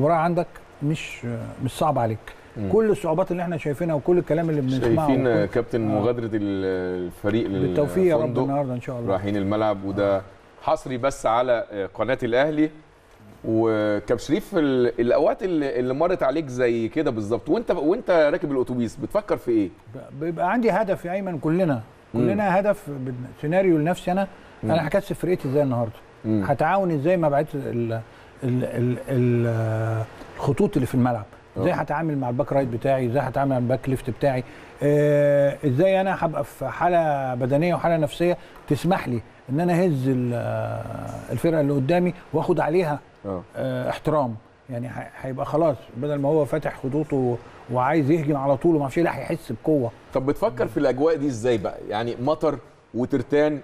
المباراه عندك مش مش صعب عليك مم. كل الصعوبات اللي احنا شايفينها وكل الكلام اللي بنسمعه شايفين وكل- كابتن آه. مغادره ال- الفريق بالتوفيق يا رب للفندق. النهارده ان شاء الله رايحين الملعب وده حصري بس على قناه الاهلي وكاب شريف ال- الاوقات اللي, اللي مرت عليك زي كده بالظبط وانت وانت راكب الاتوبيس بتفكر في ايه؟ بيبقى عندي هدف يا ايمن كلنا كلنا هدف بن- سيناريو لنفسي انا انا هكسب فرقتي ازاي النهارده مم. هتعاون ازاي مع بقيه ال- ال- ال- ال- الخطوط اللي في الملعب ازاي آه. هتعامل مع الباك رايت بتاعي ازاي هتعامل مع الباك ليفت بتاعي آه، ازاي انا هبقى في حاله بدنيه وحاله نفسيه تسمح لي ان انا اهز ال- آه، الفرقه اللي قدامي واخد عليها اه آه، احترام يعني ه- هيبقى خلاص بدل ما هو فاتح خطوطه وعايز يهجم على طول وما اعرفش إيه، لا هيحس بقوه طب بتفكر في الاجواء دي ازاي بقى؟ يعني مطر وترتان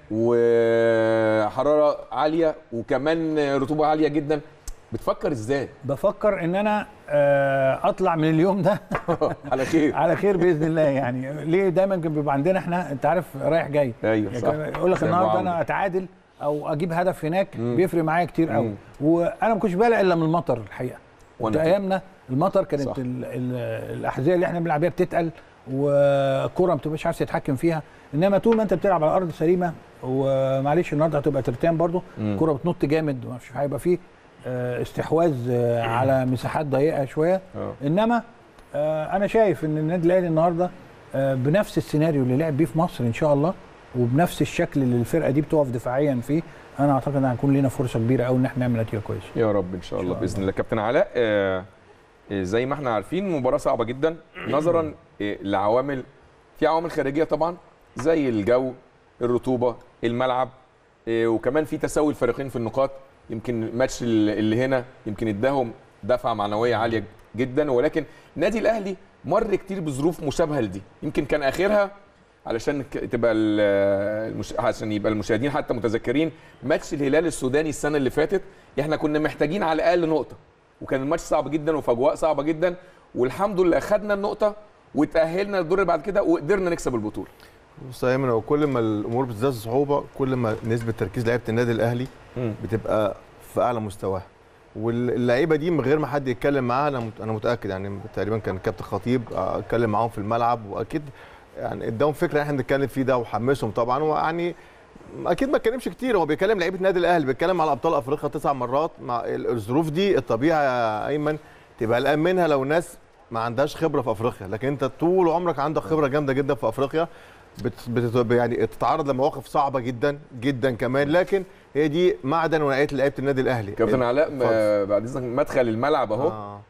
وحراره عاليه وكمان رطوبه عاليه جدا بتفكر ازاي؟ بفكر ان انا آه، اطلع من اليوم ده على خير على خير باذن الله يعني ليه دايما كان بيبقى عندنا احنا انت عارف رايح جاي ايوه يعني صح كان يقول لك زي النهارده المعاونة. انا اتعادل او اجيب هدف هناك مم. بيفرق معايا كتير قوي مم. وانا ما كنتش بقلق الا من المطر الحقيقه وأنا كنت كده. ايامنا المطر كانت صح. ال ال الاحذيه اللي احنا بنلعب بيها بتتقل والكره ما بتبقاش عارف تتحكم فيها انما طول ما انت بتلعب على ارض سليمه ومعلش النهارده هتبقى ترتان برضو مم. الكره بتنط جامد وما فيش هيبقى فيه آه، استحواذ آه، على مساحات ضيقه شويه اه انما آه، انا شايف ان النادي الاهلي النهارده آه، بنفس السيناريو اللي لعب بيه في مصر ان شاء الله وبنفس الشكل اللي الفرقه دي بتقف دفاعيا فيه انا اعتقد ان هيكون لنا فرصه كبيره قوي ان احنا نعمل نتيجه كويسه يا رب ان شاء الله شاء باذن الله. الله كابتن علاء آه، آه، زي ما احنا عارفين مباراه صعبه جدا نظرا آه، لعوامل في عوامل خارجيه طبعا زي الجو الرطوبه الملعب آه، وكمان في تساوي الفريقين في النقاط يمكن الماتش اللي اللي هنا يمكن اداهم دفعه معنويه عاليه جدا ولكن نادي الاهلي مر كتير بظروف مشابهه لدي يمكن كان اخرها علشان ك- تبقى ال- المش... عشان يبقى المشاهدين حتى متذكرين ماتش الهلال السوداني السنه اللي فاتت احنا كنا محتاجين على الاقل نقطه وكان الماتش صعب جدا وفي اجواء صعبه جدا والحمد لله خدنا النقطه وتاهلنا للدور اللي بعد كده وقدرنا نكسب البطوله بص يا ايمن هو كل ما الامور بتزداد صعوبه كل ما نسبه تركيز لعيبه النادي الاهلي بتبقى في اعلى مستواها واللعيبه دي من غير ما حد يتكلم معاها انا مت- انا متاكد يعني تقريبا كان كابتن خطيب آه، اتكلم معاهم في الملعب واكيد يعني اداهم فكره احنا بنتكلم فيه ده وحمسهم طبعا ويعني اكيد ما اتكلمش كتير هو بيكلم لعيبه النادي الاهلي بيتكلم على ابطال افريقيا تسع مرات مع ال- الظروف دي الطبيعي يا ايمن تبقى قلقان منها لو ناس ما عندهاش خبره في افريقيا لكن انت طول عمرك عندك خبره جامده جدا في افريقيا بت بت يعني تتعرض لمواقف صعبه جدا جدا كمان لكن هي دي معدن ونوعيه لعيبه النادي الاهلي كابتن علاء اتفضل. ما- بعد اذنك مدخل الملعب اهو آه.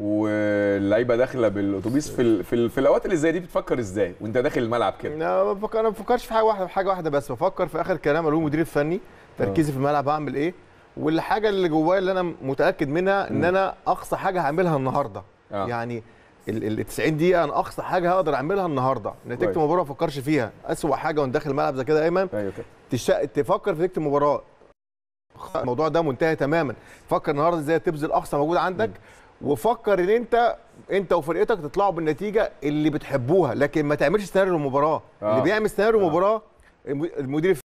واللعيبه داخله بالاتوبيس في ال... في, ال... في الاوقات اللي زي دي بتفكر ازاي وانت داخل الملعب كده انا ما بفكر- أنا ما بفكرش في حاجه واحده في حاجه واحده بس بفكر في اخر كلام قالوه المدير الفني تركيزي في الملعب هعمل ايه والحاجه اللي جوايا اللي انا متاكد منها ان انا اقصى حاجه هعملها النهارده آه. يعني ال ال 90 دقيقه انا اقصى حاجه هقدر اعملها النهارده نتيجه كويس. المباراه ما افكرش فيها اسوأ حاجه وانت داخل الملعب زي كده يا ايمن ايوه كده تش... تفكر في نتيجه المباراه الموضوع ده منتهي تماما فكر النهارده ازاي تبذل اقصى مجهود عندك وفكر ان انت انت وفرقتك تطلعوا بالنتيجه اللي بتحبوها لكن ما تعملش سيناريو المباراه آه. اللي بيعمل سيناريو آه. المباراه الم- المدير